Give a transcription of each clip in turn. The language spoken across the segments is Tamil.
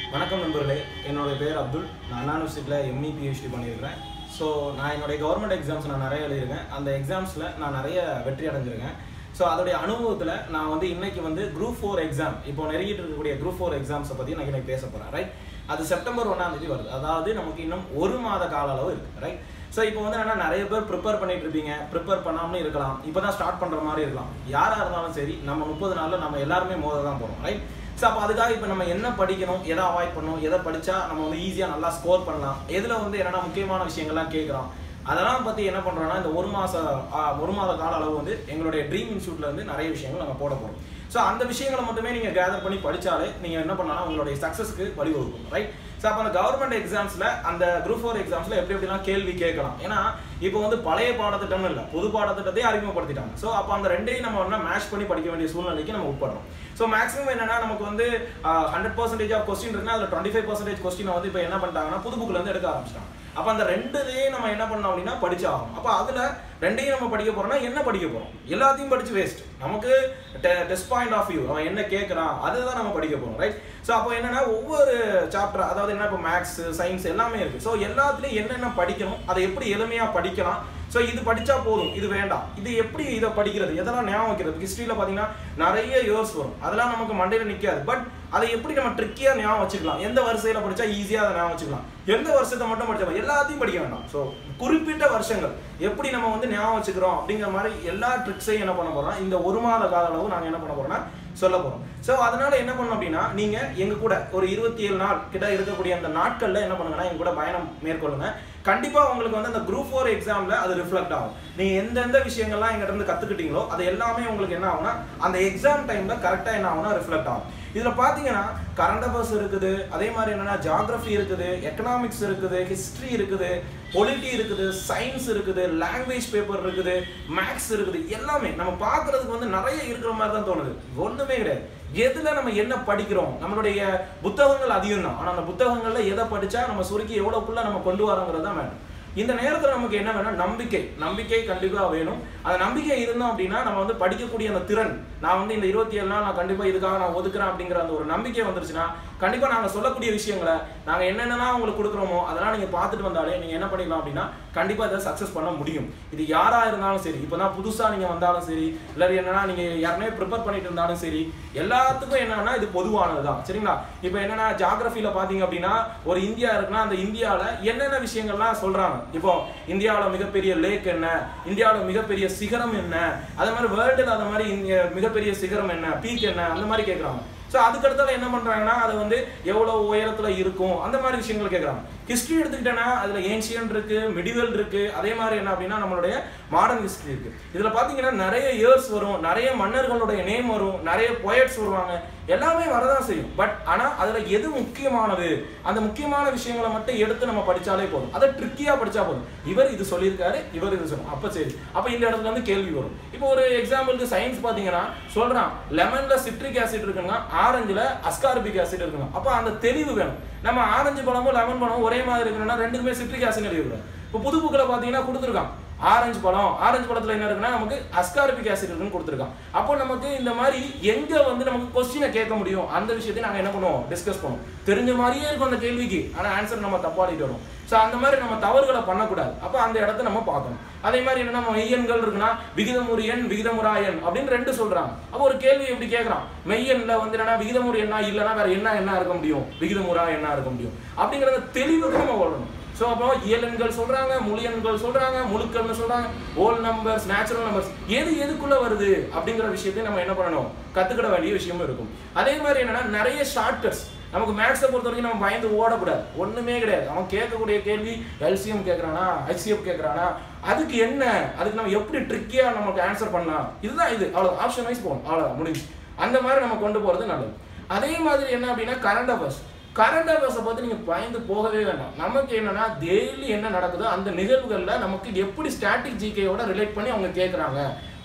வணக்கம் நண்பர்களே என்னோட பேர் அப்துல் நான் அண்ணா யூனிவர்சிட்டியில் எம்இ பிஹெச்டி பண்ணியிருக்கிறேன் ஸோ நான் என்னுடைய கவர்மெண்ட் எக்ஸாம்ஸ் நான் நிறைய எழுதியிருக்கேன் அந்த எக்ஸாம்ஸில் நான் நிறைய வெற்றி அடைஞ்சிருக்கேன் ஸோ அதோடைய அனுபவத்தில் நான் வந்து இன்னைக்கு வந்து குரூப் ஃபோர் எக்ஸாம் இப்போ நெருங்கிட்டு இருக்கக்கூடிய குரூப் ஃபோர் எக்ஸாம்ஸை பற்றி நான் இன்னைக்கு பேச போகிறேன் ரைட் அது செப்டம்பர் ஒன்றாம் தேதி வருது அதாவது நமக்கு இன்னும் ஒரு மாத கால அளவு இருக்கு ரைட் ஸோ இப்போ வந்து என்னன்னா நிறைய பேர் ப்ரிப்பேர் பண்ணிட்டு இருப்பீங்க ப்ரிப்பேர் பண்ணாமலும் இருக்கலாம் இப்போ தான் ஸ்டார்ட் பண்ணுற மாதிரி இருக்கலாம் யாராக இருந்தாலும் சரி நம்ம முப்பது நாளில் நம்ம எல்லாருமே மோத தான் போகிறோம் ரைட் ஸோ அப்போ அதுக்காக இப்போ நம்ம என்ன படிக்கணும் எதை அவாய்ட் பண்ணணும் எதை படித்தா நம்ம வந்து ஈஸியாக நல்லா ஸ்கோர் பண்ணலாம் எதில் வந்து என்னென்னா முக்கியமான விஷயங்கள்லாம் கேட்குறோம் அதெல்லாம் பற்றி என்ன பண்ணுறோம்னா இந்த ஒரு மாத ஒரு மாத கால அளவு வந்து எங்களுடைய ட்ரீம் இன்ஸ்டியூட்ல இருந்து நிறைய விஷயங்கள் நாங்கள் போட போகிறோம் ஸோ அந்த விஷயங்களை மட்டுமே நீங்கள் கேதர் பண்ணி படித்தாலே நீங்கள் என்ன பண்ணலாம் உங்களுடைய சக்ஸஸ்க்கு வழிவகுக்கும் ரைட் ஸோ அப்போ அந்த கவர்மெண்ட் எக்ஸாம்ஸில் அந்த குரூப் ஃபோர் எக்ஸாம்ஸில் எப்படி எப்படிலாம் கேள்வி கேட்கலாம் ஏன்னா இப்போ வந்து பழைய பாடத்திட்டம்னு இல்லை புது பாடத்திட்டத்தை அறிமுகப்படுத்திட்டாங்க ஸோ அப்போ அந்த ரெண்டையும் நம்ம வந்து மேட்ச் பண்ணி படிக்க வேண்டிய சூழ்நிலைக்கு நம்ம உட்படுறோம் ஸோ மேக்ஸிமம் என்னன்னா நமக்கு வந்து ஹண்ட்ரட் பர்சன்டேஜ் ஆஃப் கொஸ்டின் இருக்குன்னா அதில் டுவெண்ட்டி ஃபைவ் பர்சன்டேஜ் கொஸ்டினை வந்து இப்போ என்ன பண்ணிட்டாங்கன்னா புது புக்கில் இருந்து எடுக்க ஆரம்பிச்சிட்டாங்க அப்போ அந்த ரெண்டுலேயே நம்ம என்ன பண்ணோம் அப்படின்னா படிச்சாகும் அப்போ அதில் ரெண்டையும் நம்ம படிக்க போறோம்னா என்ன படிக்க போறோம் எல்லாத்தையும் படிச்சு வேஸ்ட் நமக்கு டெஸ்ட் பாயிண்ட் ஆஃப் வியூ அவன் என்ன கேட்கறான் அதுதான் நம்ம படிக்க போறோம் ரைட் ஸோ அப்போ என்னன்னா ஒவ்வொரு சாப்டர் அதாவது என்ன இப்போ மேக்ஸ் சயின்ஸ் எல்லாமே இருக்கு ஸோ எல்லாத்துலேயும் என்னென்ன படிக்கணும் அதை எப்படி எளிமையாக படிக்கலாம் ஸோ இது படிச்சா போதும் இது வேண்டாம் இது எப்படி இதை படிக்கிறது எதெல்லாம் ஞாபகம் வைக்கிறது ஹிஸ்ட்ரியில் பார்த்தீங்கன்னா நிறைய இயர்ஸ் வரும் அதெல்லாம் நமக்கு மண்டையில் நிற்காது பட் அதை எப்படி நம்ம ட்ரிக்கியாக ஞாபகம் வச்சுக்கலாம் எந்த வரிசையில் படிச்சா ஈஸியாக அதை ஞாபகம் வச்சுக்கலாம் எந்த வருஷத்தை மட்டும் படிச்சா எல்லாத்தையும் படிக்க வேண்டாம் ஸோ குறிப்பிட்ட வருஷங்கள் எப்படி நம்ம வந்து ஞாபகம் வச்சுக்கிறோம் அப்படிங்கிற மாதிரி எல்லா ட்ரிக்ஸையும் என்ன பண்ண போறோம் இந்த ஒரு மாத கால அளவு நாங்கள் என்ன பண்ண போறோம்னா சொல்ல போறோம் ஸோ அதனால என்ன பண்ணணும் அப்படின்னா நீங்க எங்க கூட ஒரு இருபத்தி ஏழு நாள் கிட்ட இருக்கக்கூடிய அந்த நாட்கள்ல என்ன பண்ணுங்கன்னா எங்க கூட பயணம் மேற்கொள்ளுங்க கண்டிப்பா உங்களுக்கு வந்து அந்த குரூப் ஃபோர் எக்ஸாம்ல அது ரிஃப்ளெக்ட் ஆகும் நீங்க எந்தெந்த விஷயங்கள்லாம் எங்கிட்ட இருந்து கத்துக்கிட்டீங்களோ அது எல்லாமே உங்களுக்கு என்ன ஆகும்னா அந்த எக்ஸாம் டைம்ல கரெக்டா என்ன ஆகும்னா ரிஃப்ளெக்ட் ஆகும் இதுல பாத்தீங்கன்னா கரண்ட் அஃபேர்ஸ் இருக்குது அதே மாதிரி என்னன்னா ஜாகிரபி இருக்குது எக்கனாமிக்ஸ் இருக்குது ஹிஸ்டரி இருக்குது பொலிட்டி இருக்குது சயின்ஸ் இருக்குது லாங்குவேஜ் பேப்பர் இருக்குது மேக்ஸ் இருக்குது எல்லாமே நம்ம பார்க்கறதுக்கு வந்து நிறைய இருக்கிற மாதிரி தான் தோணுது ஒண்ணுமே கிடையாது எதுல நம்ம என்ன படிக்கிறோம் நம்மளுடைய புத்தகங்கள் அதிகம் தான் ஆனா அந்த புத்தகங்கள்ல எதை படிச்சா நம்ம சுருக்கி எவ்வளவுக்குள்ள நம்ம கொண்டு வரோங்கிறது தான் வேணும் இந்த நேரத்தில் நமக்கு என்ன வேணும் நம்பிக்கை நம்பிக்கை கண்டிப்பாக வேணும் அந்த நம்பிக்கை இருந்தோம் அப்படின்னா நம்ம வந்து படிக்கக்கூடிய அந்த திறன் நான் வந்து இந்த இருபத்தி ஏழு நாள் நான் கண்டிப்பாக இதுக்காக நான் ஒதுக்குறேன் அப்படிங்கிற அந்த ஒரு நம்பிக்கை வந்துருச்சுன்னா கண்டிப்பாக நாங்கள் சொல்லக்கூடிய விஷயங்களை நாங்கள் என்னென்னலாம் உங்களுக்கு கொடுக்குறோமோ அதெல்லாம் நீங்கள் பார்த்துட்டு வந்தாலே நீங்கள் என்ன பண்ணிக்கலாம் அப்படின்னா கண்டிப்பாக இதை சக்ஸஸ் பண்ண முடியும் இது யாராக இருந்தாலும் சரி இப்போ தான் புதுசாக நீங்கள் வந்தாலும் சரி இல்லை என்னன்னா நீங்கள் யாருமே ப்ரிப்பேர் பண்ணிட்டு இருந்தாலும் சரி எல்லாத்துக்கும் என்னன்னா இது பொதுவானது தான் சரிங்களா இப்போ என்னன்னா ஜாகிரபியில் பார்த்தீங்க அப்படின்னா ஒரு இந்தியா இருக்குன்னா அந்த இந்தியாவில் என்னென்ன விஷயங்கள்லாம் சொல்கிறாங்க இப்போ இந்தியாவில் மிகப்பெரிய லேக் என்ன இந்தியாவில் மிகப்பெரிய சிகரம் என்ன அதே மாதிரி வேர்ல்டில் அது மாதிரி மிகப்பெரிய சிகரம் என்ன பீக் என்ன அந்த மாதிரி கேட்குறாங்க ஸோ அதுக்கடுத்தால என்ன பண்ணுறாங்கன்னா அது வந்து எவ்வளோ உயரத்தில் இருக்கும் அந்த மாதிரி விஷயங்கள் கேட்குறாங்க ஹிஸ்ட்ரி எடுத்துக்கிட்டேன்னா அதில் ஏன்ஷியன் இருக்கு மிடிவல் இருக்கு அதே மாதிரி என்ன அப்படின்னா நம்மளுடைய மாடர்ன் ஹிஸ்ட்ரி இருக்கு இதில் பார்த்தீங்கன்னா நிறைய இயர்ஸ் வரும் நிறைய மன்னர்களுடைய நேம் வரும் நிறைய பொயட்ஸ் வருவாங்க எல்லாமே வரதான் செய்யும் பட் ஆனால் அதில் எது முக்கியமானது அந்த முக்கியமான விஷயங்களை மட்டும் எடுத்து நம்ம படித்தாலே போதும் அதை ட்ரிக்கியாக படித்தா போதும் இவர் இது சொல்லியிருக்காரு இவர் இது சொல்லும் அப்போ சரி அப்போ இந்த இடத்துல வந்து கேள்வி வரும் இப்போ ஒரு எக்ஸாம்பிளுக்கு சயின்ஸ் பார்த்தீங்கன்னா சொல்கிறான் லெமனில் சிட்ரிக் ஆசிட் இருக்குங்க ஆரஞ்சில் அஸ்கார்பிக் ஆசிட் இருக்குங்க அப்போ அந்த தெளிவு வேணும் நம்ம ஆரஞ்சு பழமும் லெமன் பழமும் ஒரே மாதிரி இருக்கணும்னா ரெண்டுக்குமே சிட்ரிக் ஆசிட் எழுதிடுறோம் இப்போ புது புக்கில் பார்த்தீங்கன்னா கொடுத்துருக்கான் ஆரஞ்சு பழம் ஆரஞ்சு பழத்துல என்ன இருக்குன்னா நமக்கு அஸ்கார்பிக் ஆசிட் இருக்குன்னு கொடுத்துருக்கான் அப்போ நமக்கு இந்த மாதிரி எங்க வந்து நமக்கு கொஸ்டினை கேட்க முடியும் அந்த விஷயத்தை நாங்க என்ன பண்ணுவோம் டிஸ்கஸ் பண்ணுவோம் தெரிஞ்ச மாதிரியே இருக்கும் அந்த கேள்விக்கு ஆனா ஆன்சர் நம்ம தப்பாடிட்டு வரும் ஸோ அந்த மாதிரி நம்ம தவறுகளை பண்ணக்கூடாது அப்போ அந்த இடத்த நம்ம பார்க்கணும் அதே மாதிரி என்ன நம்ம மெய்யன்கள் இருக்குன்னா விகிதமுறு எண் விகிதமுறாயன் அப்படின்னு ரெண்டு சொல்றாங்க அப்போ ஒரு கேள்வி எப்படி கேட்கறான் மெய்யன்ல வந்து என்னன்னா விகிதமுறு எண்ணா இல்லைன்னா வேற என்ன என்ன இருக்க முடியும் விகிதமுறா என்ன இருக்க முடியும் அப்படிங்கிறத தெளிவுக்கு நம்ம வரணும் ஸோ அப்புறம் இயலன்கள் சொல்றாங்க முழியன்கள் சொல்றாங்க முழுக்கள்னு சொல்றாங்க ஓல் நம்பர்ஸ் நேச்சுரல் நம்பர்ஸ் எது எதுக்குள்ள வருது அப்படிங்கிற விஷயத்தை நம்ம என்ன பண்ணணும் கத்துக்கிட வேண்டிய விஷயமும் இருக்கும் அதே மாதிரி என்னன்னா நிறைய ஷார்ட்கட்ஸ் நமக்கு மேக்ஸை பொறுத்த வரைக்கும் நம்ம பயந்து ஓடக்கூடாது ஒண்ணுமே கிடையாது அவன் கேட்கக்கூடிய கேள்வி எல்சிஎம் கேட்கறானா ஹெச்சிஎஃப் கேட்கறானா அதுக்கு என்ன அதுக்கு நம்ம எப்படி ட்ரிக்கியா நமக்கு ஆன்சர் பண்ணலாம் இதுதான் இது அவ்வளோ ஆப்ஷன் வைஸ் போகணும் அவ்வளோ முடிஞ்சு அந்த மாதிரி நம்ம கொண்டு போறது நல்லது அதே மாதிரி என்ன அப்படின்னா கரண்ட் அஃபேர்ஸ் கரண்ட் அஃபேர்ஸை பார்த்து நீங்கள் பயந்து போகவே வேண்டாம் நமக்கு என்னன்னா டெய்லி என்ன நடக்குதோ அந்த நிகழ்வுகளில் நமக்கு எப்படி ஸ்டாட்டிக் ஜிகேயோட ரிலேட் பண்ணி அவங்க கேட்குறாங்க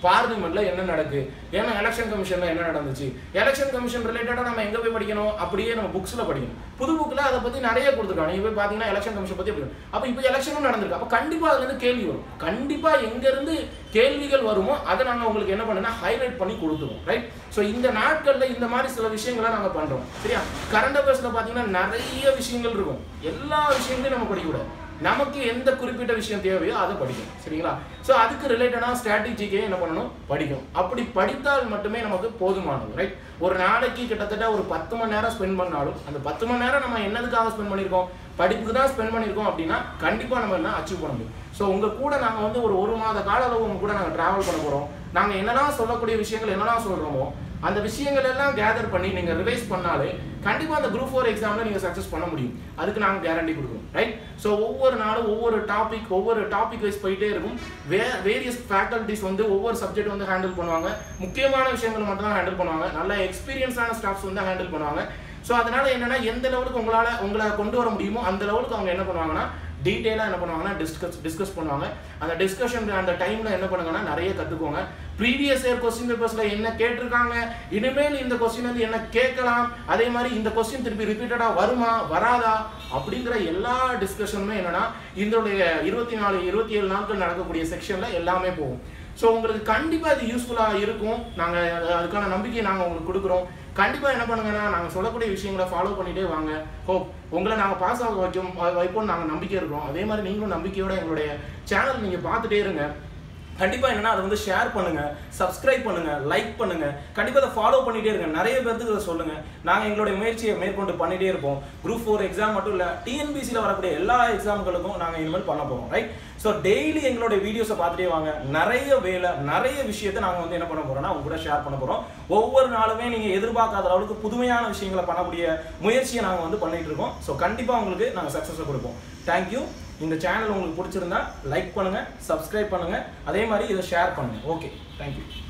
பார்லிமெண்ட்ல என்ன நடக்கு ஏன்னா எலெக்ஷன் கமிஷன்ல என்ன நடந்துச்சு எலெக்ஷன் கமிஷன் ரிலேட்டடா நம்ம எங்க போய் படிக்கணும் அப்படியே நம்ம புக்ஸ்ல படிக்கணும் புது புக்ல அதை பத்தி நிறைய கொடுத்துருக்காங்க நீங்க போய் பாத்தீங்கன்னா எலெக்ஷன் கமிஷன் பத்தி படிக்கணும் அப்ப இப்போ எலெக்ஷனும் நடந்திருக்கு அப்ப கண்டிப்பா அதுல இருந்து கேள்வி வரும் கண்டிப்பா எங்க இருந்து கேள்விகள் வருமோ அதை நாங்க உங்களுக்கு என்ன பண்ணுன்னா ஹைலைட் பண்ணி கொடுத்துருவோம் ரைட் ஸோ இந்த நாட்கள்ல இந்த மாதிரி சில விஷயங்களை நாங்க பண்றோம் சரியா கரண்ட் அஃபேர்ஸ்ல பாத்தீங்கன்னா நிறைய விஷயங்கள் இருக்கும் எல்லா விஷயங்களையும் நம்ம படிக்கக்கூடாது நமக்கு எந்த குறிப்பிட்ட விஷயம் தேவையோ அதை படிக்கணும் சரிங்களா ஸோ அதுக்கு ரிலேட்டடான ஸ்ட்ராட்டஜிக்கே என்ன பண்ணணும் படிக்கணும் அப்படி படித்தால் மட்டுமே நமக்கு போதுமானது ரைட் ஒரு நாளைக்கு கிட்டத்தட்ட ஒரு பத்து மணி நேரம் ஸ்பெண்ட் பண்ணாலும் அந்த பத்து மணி நேரம் நம்ம என்னதுக்காக ஸ்பெண்ட் பண்ணியிருக்கோம் படிப்புக்கு தான் ஸ்பெண்ட் பண்ணியிருக்கோம் அப்படின்னா கண்டிப்பாக நம்ம என்ன அச்சீவ் பண்ண முடியும் ஸோ உங்கள் கூட நாங்கள் வந்து ஒரு ஒரு மாத கால அளவு உங்க கூட நாங்கள் ட்ராவல் பண்ண போகிறோம் நாங்கள் என்னெல்லாம் சொல்லக்கூடிய விஷயங்கள் என்னெல்லாம் சொல்கிறோமோ அந்த விஷயங்கள் எல்லாம் கேதர் பண்ணி நீங்க ரிவைஸ் பண்ணாலே கண்டிப்பா அந்த குரூப் ஃபோர் எக்ஸாம்ல நீங்க சக்சஸ் பண்ண முடியும் அதுக்கு நாங்க கேரண்டி கொடுக்குறோம் ரைட் ஸோ ஒவ்வொரு நாளும் ஒவ்வொரு டாபிக் ஒவ்வொரு டாபிக் வைஸ் போயிட்டே இருக்கும் வே வேரியஸ் ஃபேக்கல்டிஸ் வந்து ஒவ்வொரு சப்ஜெக்ட் வந்து ஹேண்டில் பண்ணுவாங்க முக்கியமான விஷயங்களை மட்டும் தான் ஹேண்டில் பண்ணுவாங்க நல்ல எக்ஸ்பீரியன்ஸான ஸ்டாஃப்ஸ் வந்து ஹேண்டில் பண்ணுவாங்க ஸோ அதனால என்னன்னா எந்த லெவலுக்கு உங்களால உங்களை கொண்டு வர முடியுமோ அந்த லெவலுக்கு அவங்க என்ன பண்ணுவாங்கன்னா டீட்டெயிலாக என்ன பண்ணுவாங்கன்னா டிஸ்கஸ் டிஸ்கஸ் பண்ணுவாங்க அந்த டிஸ்கஷன் அந்த டைம்ல என்ன பண்ணுங்கன்னா நிறைய கற்றுக்கோங்க ப்ரீவியஸ் இயர் கொஸ்டின் பேப்பர்ஸ்ல என்ன கேட்டிருக்காங்க இனிமேல் இந்த கொஸ்டின் வந்து என்ன கேட்கலாம் அதே மாதிரி இந்த கொஸ்டின் திருப்பி ரிப்பீட்டடா வருமா வராதா அப்படிங்கிற எல்லா டிஸ்கஷனுமே என்னன்னா இதனுடைய இருபத்தி நாலு இருபத்தி ஏழு நாட்கள் நடக்கக்கூடிய செக்ஷன்ல எல்லாமே போகும் ஸோ உங்களுக்கு கண்டிப்பா இது யூஸ்ஃபுல்லா இருக்கும் நாங்க அது- அதுக்கான நம்பிக்கையை நாங்க உங்களுக்கு கொடுக்குறோம் கண்டிப்பா என்ன பண்ணுங்கன்னா நாங்க சொல்லக்கூடிய விஷயங்களை ஃபாலோ பண்ணிட்டே வாங்க ஹோப் உங்களை நாங்க பாஸ் ஆக வைக்கும் வைப்போம் நாங்க நம்பிக்கை இருக்கிறோம் அதே மாதிரி நீங்களும் நம்பிக்கையோட எங்களுடைய சேனல் நீங்க பார்த்துட்டே இருங்க கண்டிப்பா என்னன்னா அதை வந்து ஷேர் பண்ணுங்க சப்ஸ்கிரைப் பண்ணுங்க லைக் பண்ணுங்க கண்டிப்பா அதை ஃபாலோ பண்ணிட்டே இருங்க நிறைய பேருக்கு இதை சொல்லுங்க நாங்க எங்களுடைய முயற்சியை மேற்கொண்டு பண்ணிட்டே இருப்போம் குரூப் ஃபோர் எக்ஸாம் மட்டும் இல்ல டிஎன்பிசியில் வரக்கூடிய எல்லா எக்ஸாம்களுக்கும் நாங்க இனிமேல் பண்ண போறோம் ரைட் ஸோ டெய்லி எங்களுடைய வீடியோஸை பார்த்துட்டே வாங்க நிறைய வேலை நிறைய விஷயத்தை நாங்க வந்து என்ன பண்ண போறோம்னா உங்க கூட ஷேர் பண்ண போறோம் ஒவ்வொரு நாளுமே நீங்க எதிர்பார்க்காத அளவுக்கு புதுமையான விஷயங்களை பண்ணக்கூடிய முயற்சியை நாங்க வந்து பண்ணிட்டு இருக்கோம் ஸோ கண்டிப்பா உங்களுக்கு நாங்க சக்ஸஸை கொடுப்போம் தேங்க்யூ இந்த சேனல் உங்களுக்கு பிடிச்சிருந்தா லைக் பண்ணுங்க சப்ஸ்கிரைப் பண்ணுங்க அதே மாதிரி இதை ஷேர் பண்ணுங்க ஓகே தேங்க்யூ